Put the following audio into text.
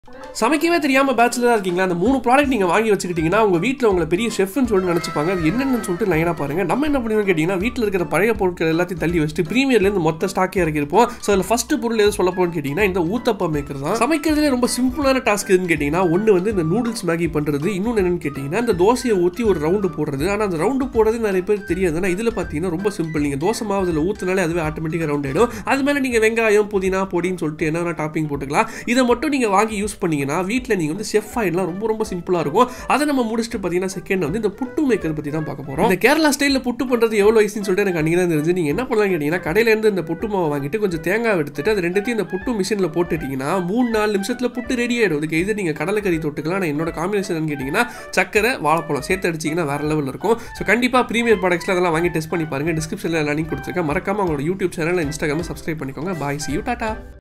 சமைக்கவே தெரியாம பேச்சுலரா இருக்கீங்களா அந்த மூணு ப்ராடக்ட் நீங்க வாங்கி வச்சுக்கிட்டீங்கன்னா உங்க வீட்ல உங்களை பெரிய ஷெஃப்னு சொல்லிட்டு நினைச்சுப்பாங்க அது என்னன்னு சொல்லிட்டு லைனா பாருங்க நம்ம என்ன பண்ணுவோம் கேட்டீங்கன்னா வீட்ல இருக்கிற பழைய பொருட்கள் எல்லாத்தையும் தள்ளி வச்சுட்டு பிரீமியர்ல இருந்து மொத்த ஸ்டாக்கே இறக்கிருப்போம் ஸோ அதில் ஃபர்ஸ்ட் பொருள் எது சொல்ல போறோம்னு கேட்டீங்கன்னா இந்த ஊத்தப்பம் மேக்கர் தான் சமைக்கிறதுலே ரொம்ப சிம்பிளான டாஸ்க் எதுன்னு கேட்டீங்கன்னா ஒன்று வந்து இந்த நூடுல்ஸ் மேகி பண்றது இன்னொன்று என்னன்னு கேட்டீங்கன்னா இந்த தோசையை ஊற்றி ஒரு ரவுண்டு போடுறது ஆனால் அந்த ரவுண்டு போடுறது நிறைய பேருக்கு தெரியாது ஆனால் இதில் பார்த்தீங்கன்னா ரொம்ப சிம்பிள் நீங்கள் தோசை மாவு இதில் ஊற்றினாலே அதுவே ஆட்டோமேட்டிக்காக ரவுண்ட் ஆயிடும் அது மேலே நீங்கள் வெங்காயம் புதினா பொடின்னு சொல்லிட்டு என்ன டாப்பிங் போட்டுக்கலாம் இதை மட்டும் நீங்கள் வாங்கி யூஸ் பண்ணீங்கன்னா வீட்டில் நீங்கள் வந்து செஃப் ஆயிடலாம் ரொம்ப ரொம்ப சிம்பிளாக இருக்கும் அதை நம்ம முடிச்சுட்டு பார்த்தீங்கன்னா செகண்ட் வந்து இந்த புட்டு மேக்கர் பற்றி தான் பார்க்க போகிறோம் இந்த கேரளா ஸ்டைலில் புட்டு பண்ணுறது எவ்வளோ ஈஸின்னு சொல்லிட்டு எனக்கு அன்றைக்கி தான் தெரிஞ்சு நீங்கள் என்ன பண்ணலாம் கேட்டிங்கன்னா கடையிலேருந்து இந்த புட்டு மாவை வாங்கிட்டு கொஞ்சம் தேங்காய் எடுத்துட்டு அது ரெண்டுத்தையும் இந்த புட்டு மிஷினில் போட்டுட்டீங்கன்னா மூணு நாலு நிமிஷத்தில் புட்டு ரெடி ஆகிடும் இதுக்கு இது நீங்கள் கடலைக்கறி தொட்டுக்கலாம் ஆனால் என்னோட காம்பினேஷன் கேட்டிங்கன்னா சக்கரை வாழைப்பழம் சேர்த்து அடிச்சிங்கன்னா வேறு லெவலில் இருக்கும் ஸோ கண்டிப்பாக ப்ரீமியர் ப்ராடக்ட்ஸில் அதெல்லாம் வாங்கி டெஸ்ட் பண்ணி பாருங்கள் டிஸ்கிரிப்ஷனில் எல்லா லிங்க் கொடுத்துருக்கேன் மறக்காம உங்களோட யூடியூப் சேனல் இன்ஸ்டாகிராம் சப்ஸ்கிரைப் பண்ணிக்கோங்க பாய் சி யூ டாட்டா